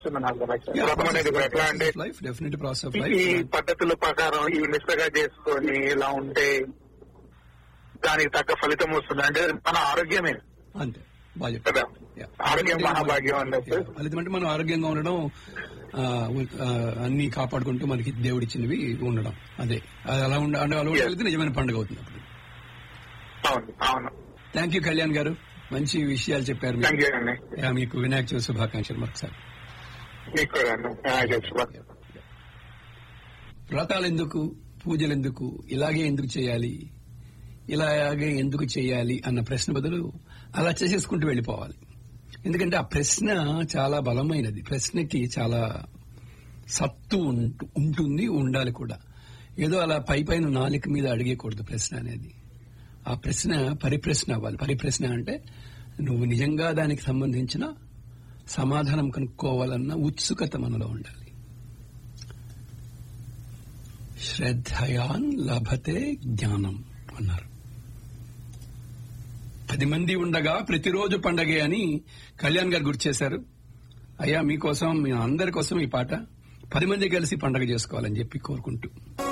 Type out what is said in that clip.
అనిపిస్తుంది నాకు యాక్చువల్లీ. వ్రతం అనేది కూడా ఎట్లా అంటే లైఫ్ డెఫినెట్ ప్రాసెస్ ఆఫ్ ఈ లైఫ్ పద్ధతుల ప్రకారం ఇవి నిష్టగా చేసుకొని ఇలా ఉంటే దానికి తగ్గ ఫలితం వస్తుంది అంటే మన ఆరోగ్యమే అంతే బాగా చెప్పారు కదా Yeah. ఆరోగ్యం మహాభాగ్యం అన్నట్టు Yeah. ఫలితం అంటే మనం ఆరోగ్యంగా ఉండడం ఆ, ఉ- ఆ, అన్ని కాపాడుకుంటూ మనకి దేవుడిచ్చినవి ఉండడం అదే అది అలా ఉండ అంటే అలా ఉండగలిగితే నిజమైన పండుగ అవుతుంది అప్పుడు అవును అవును థ్యాంక్ యూ కళ్యాణ్ గారు మంచి విషయాలు చెప్పారు మీరు. థ్యాంక్ యూ అండి Yeah, మీకు వినాయక చవితి శుభాకాంక్షలు మరొకసారి మీకు కూడా అండి వినాయక చవితి శుభాకాంక్షలు. వ్రతాలు ఎందుకు పూజలు ఎందుకు ఇలాగే ఎందుకు చేయాలి ఇలాగే ఎందుకు చేయాలి అన్న ప్రశ్న బదులు అలా చేసేసుకుంటూ వెళ్ళిపోవాలి ఎందుకంటే ఆ ప్రశ్న చాలా బలమైనది ప్రశ్నకి చాలా సత్తు ఉంటు- ఉంటుంది ఉండాలి కూడా ఏదో అలా పై పైన నాలుక మీద అడిగేకూడదు ప్రశ్న అనేది ఆ ప్రశ్న పరిప్రశ్న అవ్వాలి పరిప్రశ్న అంటే నువ్వు నిజంగా దానికి సంబంధించిన సమాధానం కనుక్కోవాలన్న ఉత్సుకత మనలో ఉండాలి శ్రద్ధయాన్ లభతే జ్ఞానం అన్నారు పది మంది ఉండగా ప్రతిరోజు పండగే అని కళ్యాణ్ గారు గుర్తు చేశారు అయ్యా మీకోసం మీ అందరి కోసం ఈ పాట పది మంది కలిసి పండగ చేసుకోవాలని చెప్పి కోరుకుంటూ